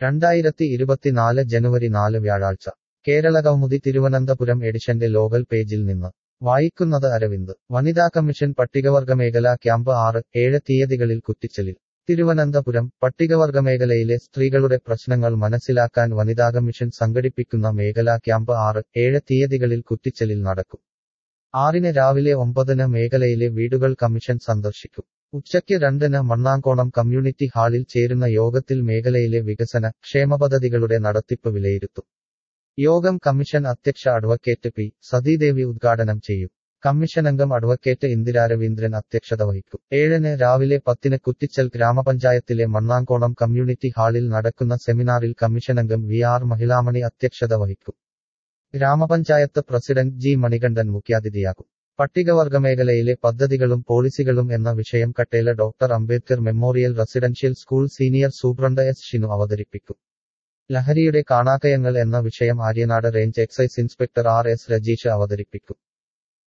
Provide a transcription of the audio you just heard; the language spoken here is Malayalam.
രണ്ടായിരത്തി ഇരുപത്തിനാല് ജനുവരി നാല് വ്യാഴാഴ്ച കേരള കൗമുദി തിരുവനന്തപുരം എഡിഷന്റെ ലോകൽ പേജിൽ നിന്ന് വായിക്കുന്നത് അരവിന്ദ് വനിതാ കമ്മീഷൻ പട്ടികവർഗമേഖലാ ക്യാമ്പ് ആറ് ഏഴ് തീയതികളിൽ കുറ്റിച്ചലിൽ തിരുവനന്തപുരം പട്ടികവർഗമേഖലയിലെ സ്ത്രീകളുടെ പ്രശ്നങ്ങൾ മനസ്സിലാക്കാൻ വനിതാ കമ്മീഷൻ സംഘടിപ്പിക്കുന്ന മേഖലാ ക്യാമ്പ് ആറ് ഏഴ് തീയതികളിൽ കുറ്റിച്ചലിൽ നടക്കും ആറിന് രാവിലെ ഒമ്പതിന് മേഖലയിലെ വീടുകൾ കമ്മീഷൻ സന്ദർശിക്കും ഉച്ചയ്ക്ക് രണ്ടിന് മണ്ണാങ്കോണം കമ്മ്യൂണിറ്റി ഹാളിൽ ചേരുന്ന യോഗത്തിൽ മേഖലയിലെ വികസന ക്ഷേമപദ്ധതികളുടെ നടത്തിപ്പ് വിലയിരുത്തും യോഗം കമ്മീഷൻ അധ്യക്ഷ അഡ്വക്കേറ്റ് പി സതീദേവി ഉദ്ഘാടനം ചെയ്യും കമ്മീഷൻ അംഗം അഡ്വക്കേറ്റ് ഇന്ദിരാ രവീന്ദ്രൻ അധ്യക്ഷത വഹിക്കും ഏഴിന് രാവിലെ പത്തിന് കുറ്റിച്ചൽ ഗ്രാമപഞ്ചായത്തിലെ മണ്ണാങ്കോണം കമ്മ്യൂണിറ്റി ഹാളിൽ നടക്കുന്ന സെമിനാറിൽ കമ്മീഷൻ അംഗം വി ആർ മഹിളാമണി അധ്യക്ഷത വഹിക്കും ഗ്രാമപഞ്ചായത്ത് പ്രസിഡന്റ് ജി മണികണ്ഠൻ മുഖ്യാതിഥിയാകും പട്ടികവർഗമേഖലയിലെ പദ്ധതികളും പോളിസികളും എന്ന വിഷയം Kattela doctor Ambedkar memorial residential school senior superintendent S Shinu അവതരിപ്പിക്കും ലഹരിയുടെ കാണാക്കയങ്ങൾ എന്ന വിഷയം Aryanad range excise inspector R S Rajeesh അവതരിപ്പിക്കും